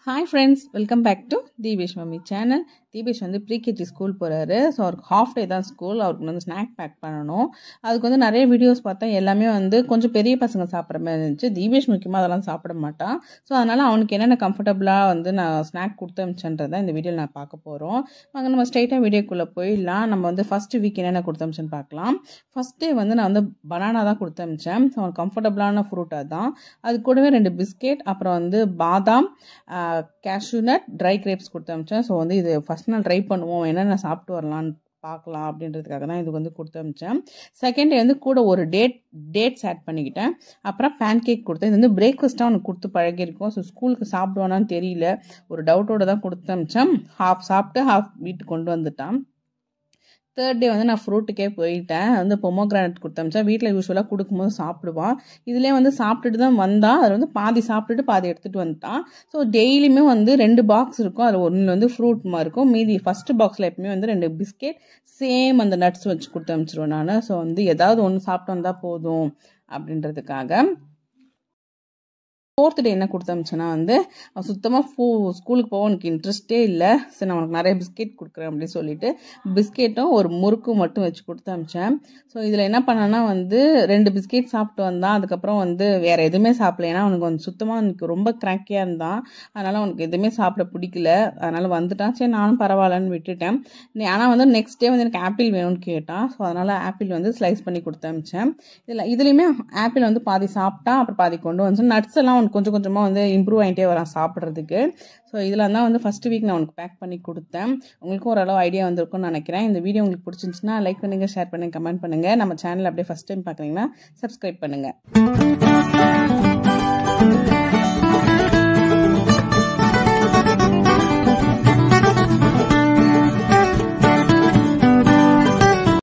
hi friends welcome back to Deepesh mummy channel Deepesh வந்து pre KG school போகிறாரு so அவருக்கு half day தான் ஸ்கூல் அவருக்கு வந்து ஸ்நாக் பேக் பண்ணணும் அதுக்கு வந்து நிறைய வீடியோஸ் பார்த்தா எல்லாமே வந்து கொஞ்சம் பெரிய பசங்க சாப்பிட்ற மாதிரி இருந்துச்சு தீபேஷ் முக்கியமாக அதெல்லாம் சாப்பிட மாட்டான் ஸோ அதனால் அவனுக்கு என்னென்ன கம்ஃபர்டபுளாக வந்து நான் ஸ்நாக் கொடுத்து அமிச்சன்றதை இந்த வீடியோவில் நான் பார்க்க போகிறோம் வாங்க நம்ம ஸ்ட்ரைட்டாக வீடியோக்குள்ளே போயிடலாம் நம்ம வந்து ஃபஸ்ட்டு வீக் என்னென்ன கொடுத்து அமிச்சேன்னு பார்க்கலாம் ஃபஸ்ட் டே வந்து நான் வந்து பனானா தான் கொடுத்து அமிச்சேன் ஸோ அவனுக்கு கம்ஃபர்டபுளான ஃப்ரூட்டாக தான் அது கூடவே ரெண்டு பிஸ்கெட் அப்புறம் வந்து பாதாம் கேஷ்யூ நட் ட்ரை கிரேப்ஸ் கொடுத்து அமிச்சேன் ஸோ வந்து இது ஃபஸ்ட் நாள் ட்ரை பண்ணுவோம் என்னென்ன சாப்பிட்டு வரலான்னு பார்க்கலாம் அப்படின்றதுக்காக தான் இது வந்து கொடுத்து அமிச்சேன் செகண்ட் டே வந்து கூட ஒரு டேட் டேட்ஸ் ஆட் பண்ணிக்கிட்டேன் அப்புறம் பேன் கேக் கொடுத்தேன் இது வந்து பிரேக்ஃபாஸ்ட்டாக அவனுக்கு கொடுத்து பழகிருக்கோம் ஸோ ஸ்கூலுக்கு சாப்பிடுவானான்னு தெரியல ஒரு டவுட்டோட தான் கொடுத்து அமிச்சேன் ஹாஃப் சாப்பிட்டு ஹாஃப் வீட்டுக்கு கொண்டு வந்துட்டான் தேர்ட் டே வந்து நான் ஃப்ரூட்டுக்கே போயிட்டேன் வந்து பொமோகிரானட் கொடுத்தமிச்சேன் வீட்டில் யூஸ்வலாக கொடுக்கும்போது சாப்பிடுவான் இதுலேயே வந்து சாப்பிட்டுட்டு தான் வந்தான் அதில் வந்து பாதி சாப்பிட்டுட்டு பாதி எடுத்துகிட்டு வந்துட்டான் ஸோ டெய்லியுமே வந்து ரெண்டு பாக்ஸ் இருக்கும் அதில் ஒன்று வந்து ஃப்ரூட் மாதிரி இருக்கும் மீதி ஃபஸ்ட்டு பாக்ஸில் எப்பவுமே வந்து ரெண்டு பிஸ்கெட் சேம் அந்த நட்ஸ் வச்சு கொடுத்து அனுப்பிச்சிருவேன் நான் ஸோ வந்து ஏதாவது ஒன்று சாப்பிட்டு வந்தால் போதும் அப்படின்றதுக்காக ஃபோர்த் டே என்ன கொடுத்து அமிச்சேன்னா வந்து அவன் சுத்தமாக ஃபூ ஸ்கூலுக்கு போக எனக்கு இன்ட்ரெஸ்ட்டே இல்லை சரி நான் உனக்கு நிறைய பிஸ்கெட் கொடுக்குறேன் அப்படின்னு சொல்லிட்டு பிஸ்கெட்டும் ஒரு முறுக்கு மட்டும் வச்சு கொடுத்து அமிச்சேன் ஸோ இதில் என்ன பண்ணேன்னா வந்து ரெண்டு பிஸ்கெட் சாப்பிட்டு வந்தான் அதுக்கப்புறம் வந்து வேறு எதுவுமே சாப்பிடல ஏன்னா அவனுக்கு வந்து சுத்தமாக எனக்கு ரொம்ப கிராக்கியாக இருந்தான் அதனால் அவனுக்கு எதுவுமே சாப்பிட பிடிக்கல அதனால் வந்துட்டான் சரி நானும் பரவாயில்லன்னு விட்டுட்டேன் ஆனால் வந்து நெக்ஸ்ட் டே வந்து எனக்கு ஆப்பிள் வேணும்னு கேட்டான் ஸோ அதனால் ஆப்பிள் வந்து ஸ்லைஸ் பண்ணி கொடுத்து அமிச்சேன் இதில் இதுலேயுமே ஆப்பிள் வந்து பாதி சாப்பிட்டான் அப்புறம் பாதி கொண்டு வந்து நட்ஸ் எல்லாம் அவனுக்கு கொஞ்சம் கொஞ்சமாக வந்து இம்ப்ரூவ் ஆகிட்டே வரான் சாப்பிட்றதுக்கு ஸோ இதில் தான் வந்து ஃபஸ்ட்டு வீக் நான் உனக்கு பேக் பண்ணி கொடுத்தேன் உங்களுக்கும் ஓரளவு ஐடியா வந்திருக்கும்னு நினைக்கிறேன் இந்த வீடியோ உங்களுக்கு பிடிச்சிருந்துச்சுன்னா லைக் பண்ணுங்கள் ஷேர் பண்ணுங்கள் கமெண்ட் பண்ணுங்கள் நம்ம சேனல் அப்படியே ஃபஸ்ட் டைம் பார்க்குறீங்கன்னா சப்ஸ்கிரைப் பண்ணுங்கள்